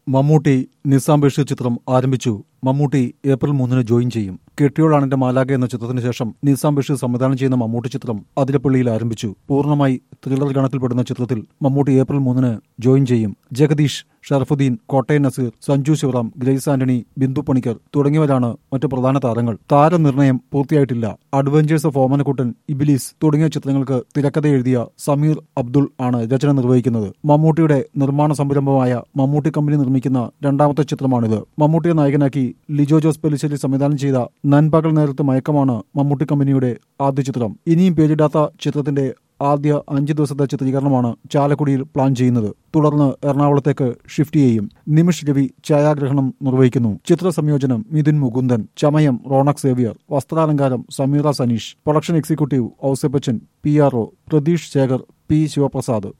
മമ്മൂട്ടി നിസാം ബഷീർ ചിത്രം ആരംഭിച്ചു മമ്മൂട്ടി ഏപ്രിൽ മൂന്നിന് ജോയിൻ ചെയ്യും കെട്ടിയോളാണെന്റെ മാലാഖ എന്ന ചിത്രത്തിന് ശേഷം നിസാം ബഷീർ സംവിധാനം ചെയ്യുന്ന മമ്മൂട്ടി ചിത്രം അതിരപ്പള്ളിയിൽ ആരംഭിച്ചു പൂർണ്ണമായി ത്രില്ലർ ഗണത്തിൽപ്പെടുന്ന ചിത്രത്തിൽ മമ്മൂട്ടി ഏപ്രിൽ മൂന്നിന് ജോയിൻ ചെയ്യും ജഗദീഷ് ഷറഫുദ്ദീൻ കോട്ടയം നസീർ സഞ്ജു ശിവറാം ഗ്രേസ് ആന്റണി ബിന്ദു പണിക്കർ തുടങ്ങിയവരാണ് മറ്റു പ്രധാന താരങ്ങൾ താരനിർണയം പൂർത്തിയായിട്ടില്ല അഡ്വഞ്ചേഴ്സ് ഓഫ് ഓമനക്കുട്ടൻ ഇബിലീസ് തുടങ്ങിയ ചിത്രങ്ങൾക്ക് തിരക്കഥ എഴുതിയ സമീർ അബ്ദുൾ ആണ് രചന നിർവഹിക്കുന്നത് മമ്മൂട്ടിയുടെ നിർമ്മാണ സംരംഭമായ മമ്മൂട്ടി കമ്പനി നിർമ്മിക്കുന്ന രണ്ടാമത്തെ ചിത്രമാണിത് മമ്മൂട്ടിയെ നായകനാക്കി ലിജോ ജോസ് പെലിശ്ശേരി സംവിധാനം ചെയ്ത നൻപകൽ നേരത്തെ മയക്കമാണ് മമ്മൂട്ടി കമ്പനിയുടെ ആദ്യ ചിത്രം ഇനിയും പേരിടാത്ത ചിത്രത്തിന്റെ ആദ്യ അഞ്ച് ദിവസത്തെ ചിത്രീകരണമാണ് ചാലക്കുടിയിൽ പ്ലാൻ ചെയ്യുന്നത് തുടർന്ന് എറണാകുളത്തേക്ക് ഷിഫ്റ്റ് ചെയ്യും നിമിഷ് രവി ഛായാഗ്രഹണം നിർവഹിക്കുന്നു ചിത്ര സംയോജനം മിഥുൻ മുകുന്ദൻ ചമയം റോണക് സേവിയർ വസ്ത്രാലങ്കാരം Sameera Saneesh production executive Ouseppachan P R O Pratheesh Shekhar P Sivaprasad